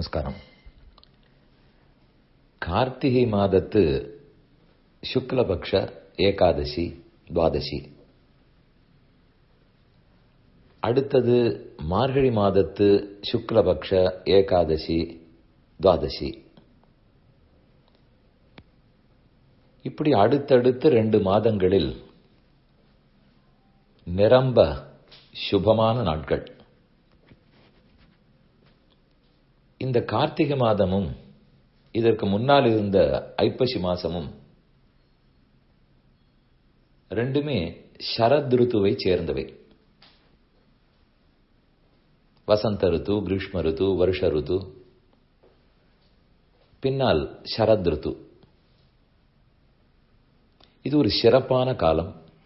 நமஸ்காரம் கார்த்திகை மாதத்து சுக்லபக்ஷ ஏகாதசி துவாதசி அடுத்தது மார்கழி மாதத்து சுக்லபக்ஷ ஏகாதசி துவாதசி இப்படி அடுத்தடுத்து ரெண்டு மாதங்களில் நிரம்ப சுபமான நாட்கள் இந்த கார்த்திகை மாதமும் இதற்கு முன்னால் இருந்த ஐப்பசி மாசமும் ரெண்டுமே சரத் ருத்துவை சேர்ந்தவை வசந்த ருத்து கிரீஷ்ம ருத்து வருஷ ருத்து பின்னால் சரத் ருத்து இது ஒரு சிறப்பான காலம்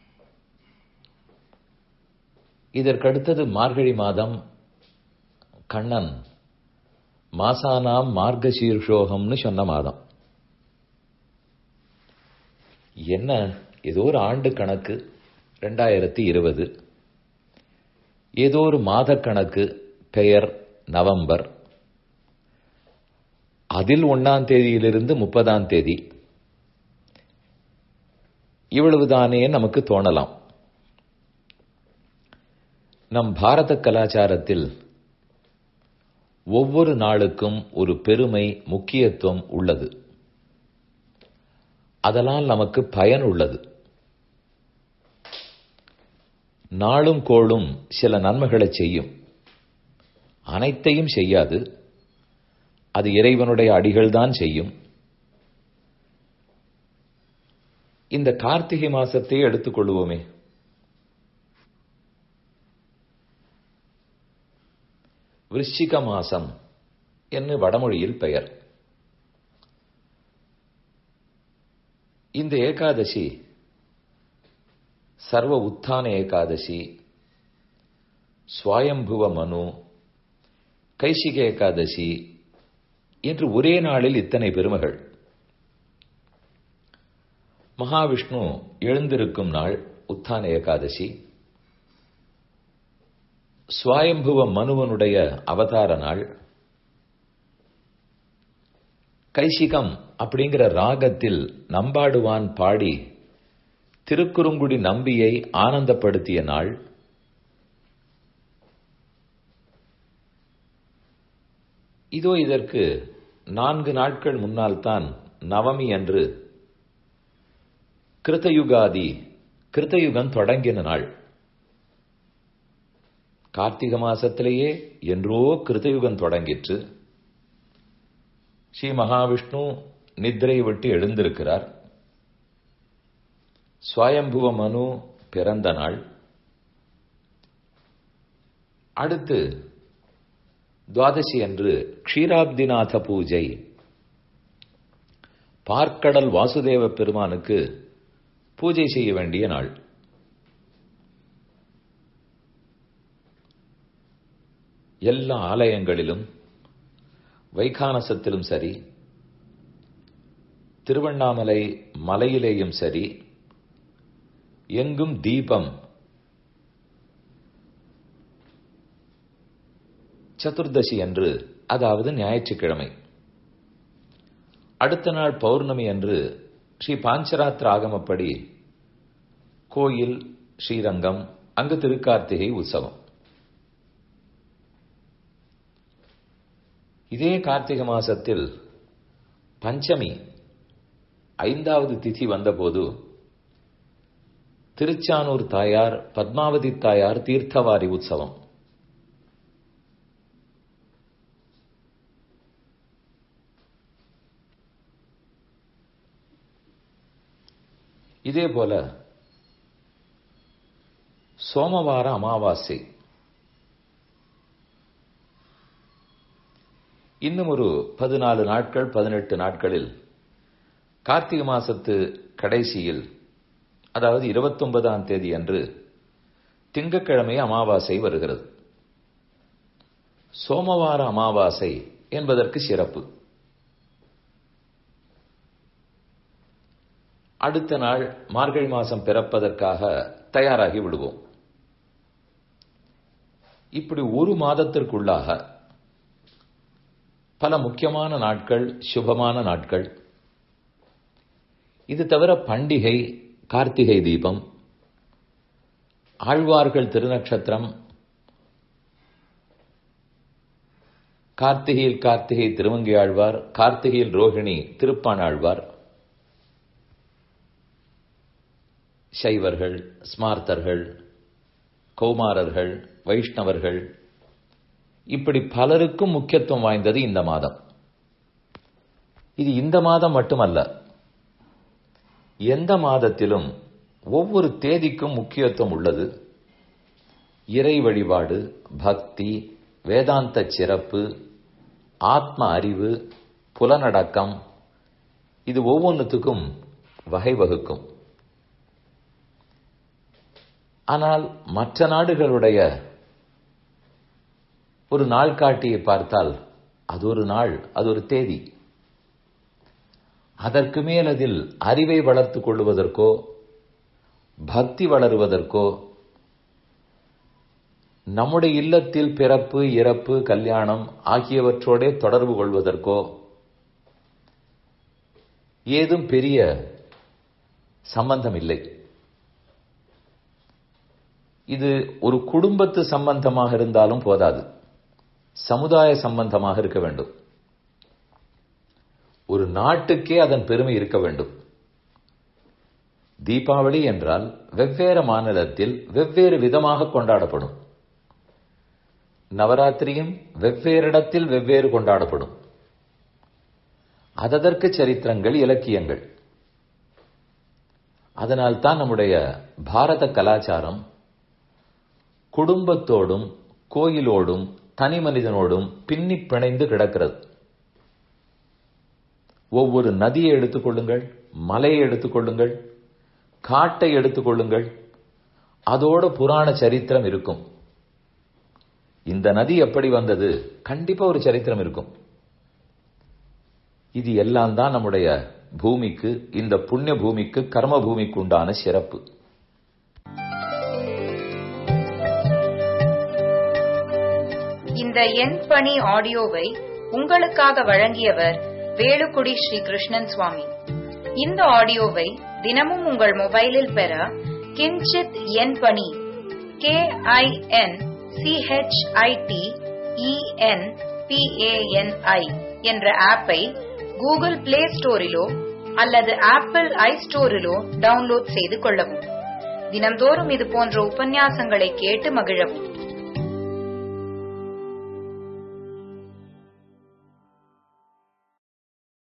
இதற்கடுத்தது மார்கழி மாதம் கண்ணன் மாசானாம் மார்கசீர்ஷோகம்னு சொன்ன மாதம் என்ன ஏதோ ஒரு ஆண்டு கணக்கு ரெண்டாயிரத்தி இருபது ஏதோ ஒரு மாத கணக்கு பெயர் நவம்பர் அதில் ஒன்னாம் தேதியிலிருந்து முப்பதாம் தேதி இவ்வளவுதானே நமக்கு தோணலாம் நம் பாரத கலாச்சாரத்தில் ஒவ்வொரு நாளுக்கும் ஒரு பெருமை முக்கியத்துவம் உள்ளது அதனால் நமக்கு பயன் உள்ளது நாளும் கோளும் சில நன்மைகளை செய்யும் அனைத்தையும் செய்யாது அது இறைவனுடைய அடிகள்தான் செய்யும் இந்த கார்த்திகை மாசத்தை எடுத்துக்கொள்வோமே விருச்சிக மாசம் என்று வடமொழியில் பெயர் இந்த ஏகாதசி சர்வ உத்தான ஏகாதசி சுவாயம்புவ மனு கைசிக ஏகாதசி என்று ஒரே நாளில் இத்தனை பெருமைகள் மகாவிஷ்ணு எழுந்திருக்கும் நாள் உத்தான ஏகாதசி சுவாயம்புவ மனுவனுடைய அவதார நாள் கைசிகம் அப்படிங்கிற ராகத்தில் நம்பாடுவான் பாடி திருக்குறுங்குடி நம்பியை ஆனந்தப்படுத்திய நாள் இதோ இதற்கு நான்கு நாட்கள் முன்னால் தான் நவமி அன்று கிருத்தயுகாதி கிருத்தயுகம் தொடங்கின நாள் கார்த்திக மாசத்திலேயே என்றோ கிருத்தயுகம் தொடங்கிற்று ஸ்ரீ மகாவிஷ்ணு நித்திரை விட்டு எழுந்திருக்கிறார் சுவயம்புவ மனு பிறந்த நாள் அடுத்து துவாதசி அன்று க்ஷீராப்திநாத பூஜை பார்க்கடல் வாசுதேவ பெருமானுக்கு பூஜை செய்ய வேண்டிய நாள் எல்லா ஆலயங்களிலும் வைகானசத்திலும் சரி திருவண்ணாமலை மலையிலேயும் சரி எங்கும் தீபம் சதுர்தசி அன்று அதாவது ஞாயிற்றுக்கிழமை அடுத்த நாள் பௌர்ணமி அன்று ஸ்ரீ பாஞ்சராத்திர ஆகமப்படி கோயில் ஸ்ரீரங்கம் அங்கு திருக்கார்த்திகை உற்சவம் இதே கார்த்திகை மாசத்தில் பஞ்சமி ஐந்தாவது திதி வந்தபோது திருச்சானூர் தாயார் பத்மாவதி தாயார் தீர்த்தவாரி உற்சவம் இதே போல சோமவார அமாவாசை இன்னும் ஒரு பதினாலு நாட்கள் பதினெட்டு நாட்களில் கார்த்திகை மாசத்து கடைசியில் அதாவது இருபத்தொன்பதாம் தேதி அன்று திங்கக்கிழமை அமாவாசை வருகிறது சோமவார அமாவாசை என்பதற்கு சிறப்பு அடுத்த நாள் மார்கழி மாசம் பிறப்பதற்காக தயாராகி விடுவோம் இப்படி ஒரு மாதத்திற்குள்ளாக பல முக்கியமான நாட்கள் சுபமான நாட்கள் இது தவிர பண்டிகை கார்த்திகை தீபம் ஆழ்வார்கள் திருநட்சத்திரம் கார்த்திகையில் கார்த்திகை திருவங்கி ஆழ்வார் கார்த்திகையில் ரோஹிணி திருப்பான் ஆழ்வார் சைவர்கள் ஸ்மார்த்தர்கள் கௌமாரர்கள் வைஷ்ணவர்கள் இப்படி பலருக்கும் முக்கியத்துவம் வாய்ந்தது இந்த மாதம் இது இந்த மாதம் மட்டுமல்ல எந்த மாதத்திலும் ஒவ்வொரு தேதிக்கும் முக்கியத்துவம் உள்ளது இறை வழிபாடு பக்தி வேதாந்த சிறப்பு ஆத்ம அறிவு புலனடக்கம் இது ஒவ்வொன்றுத்துக்கும் வகை வகுக்கும் ஆனால் மற்ற நாடுகளுடைய ஒரு நாள்காட்டியை பார்த்தால் அது ஒரு நாள் அது ஒரு தேதி அதற்கு மேல் அதில் அறிவை வளர்த்துக் கொள்வதற்கோ பக்தி வளருவதற்கோ நம்முடைய இல்லத்தில் பிறப்பு இறப்பு கல்யாணம் ஆகியவற்றோட தொடர்பு கொள்வதற்கோ ஏதும் பெரிய சம்பந்தம் இல்லை இது ஒரு குடும்பத்து சம்பந்தமாக இருந்தாலும் போதாது சமுதாய சம்பந்தமாக இருக்க வேண்டும் ஒரு நாட்டுக்கே அதன் பெருமை இருக்க வேண்டும் தீபாவளி என்றால் வெவ்வேறு மாநிலத்தில் வெவ்வேறு விதமாக கொண்டாடப்படும் நவராத்திரியும் வெவ்வேறு இடத்தில் வெவ்வேறு கொண்டாடப்படும் அததற்கு சரித்திரங்கள் இலக்கியங்கள் அதனால் தான் நம்முடைய பாரத கலாச்சாரம் குடும்பத்தோடும் கோயிலோடும் தனி மனிதனோடும் பின்னி பிணைந்து கிடக்கிறது ஒவ்வொரு நதியை எடுத்துக்கொள்ளுங்கள் மலையை எடுத்துக்கொள்ளுங்கள் காட்டை எடுத்துக்கொள்ளுங்கள் அதோட புராண சரித்திரம் இருக்கும் இந்த நதி எப்படி வந்தது கண்டிப்பா ஒரு சரித்திரம் இருக்கும் இது எல்லாம் தான் நம்முடைய பூமிக்கு இந்த புண்ணிய பூமிக்கு கர்ம பூமிக்கு உண்டான சிறப்பு இந்த எண் பணி ஆடியோவை உங்களுக்காக வழங்கியவர் வேலுக்குடி ஸ்ரீ கிருஷ்ணன் சுவாமி இந்த ஆடியோவை தினமும் உங்கள் மொபைலில் பெற கிஞ்சித் எண் பணி கே ஐ என் சிஹெச்ஐடி இஎன் பிஏஎன்ஐ என்ற ஆப்பை கூகுள் பிளே ஸ்டோரிலோ அல்லது ஆப்பிள் ஐ ஸ்டோரிலோ டவுன்லோட் செய்து கொள்ளவும் தினம்தோறும் இது போன்ற உபன்யாசங்களை கேட்டு மகிழவும்